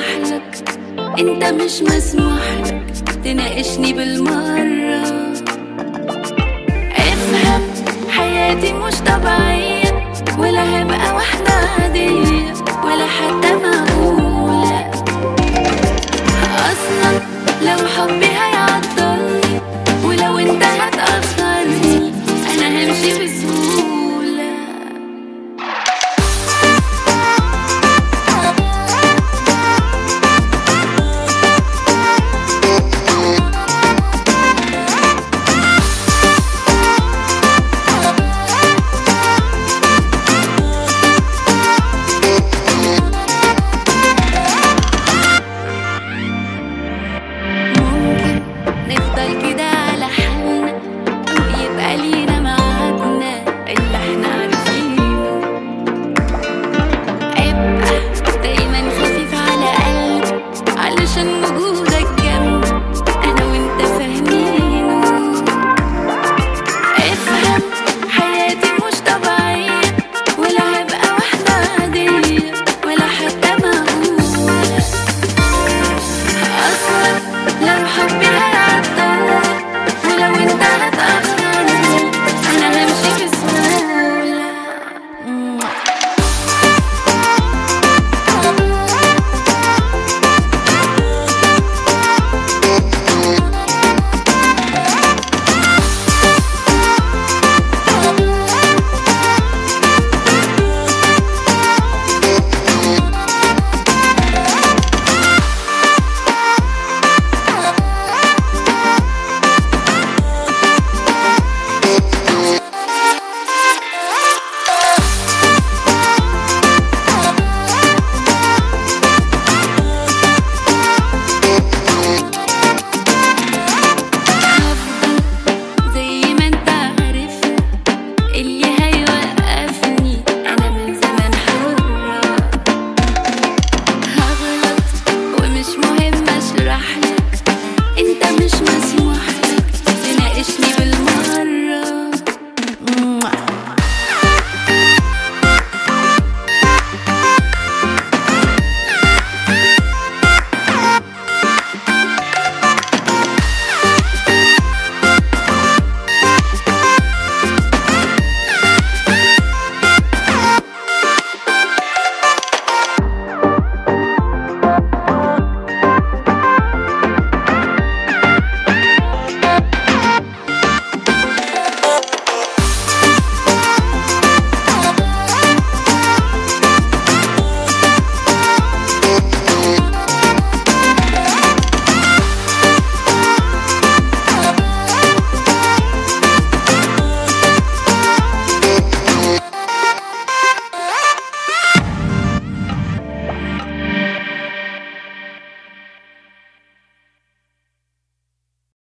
لك انت مش مسموح لك تناقشني بالمرة افهم حياتي مش طبيعية ولا هبقى واحدة عادية ولا حتى معقولة اصلا لو حبي هيعطلني ولو انت هتأخرني انا همشي بسهولة ممكن نفضل كده على حالنا ويبقى لينا ميعادنا اللي احنا عارفينه ابقى دايما خفيف على قلبي علشان وجودك